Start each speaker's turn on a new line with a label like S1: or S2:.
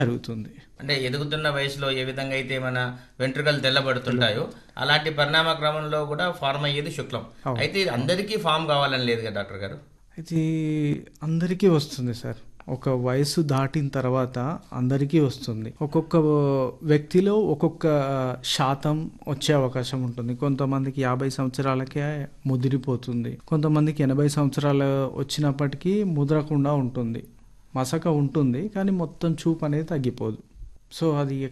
S1: జరుగుతుంది
S2: అంటే ఎదుగుతున్న వయసులో ఏ విధంగా అయితే మన వెంట్రుకలు తెల్లబడుతుంటాయో అలాంటి పరిణామ క్రమంలో కూడా ఫార్మ్ అయ్యేది శుక్లం అయితే ఇది అందరికీ ఫామ్ కావాలని లేదు కదా డాక్టర్ గారు
S1: ఇది అందరికీ వస్తుంది సార్ ఒక వయసు దాటిన తర్వాత అందరికీ వస్తుంది ఒక్కొక్క వ్యక్తిలో ఒక్కొక్క శాతం వచ్చే అవకాశం ఉంటుంది కొంతమందికి యాభై సంవత్సరాలకే ముదిరిపోతుంది కొంతమందికి ఎనభై సంవత్సరాలు వచ్చినప్పటికీ ముదరకుండా ఉంటుంది మసక ఉంటుంది కానీ మొత్తం చూపు అనేది తగ్గిపోదు సో అది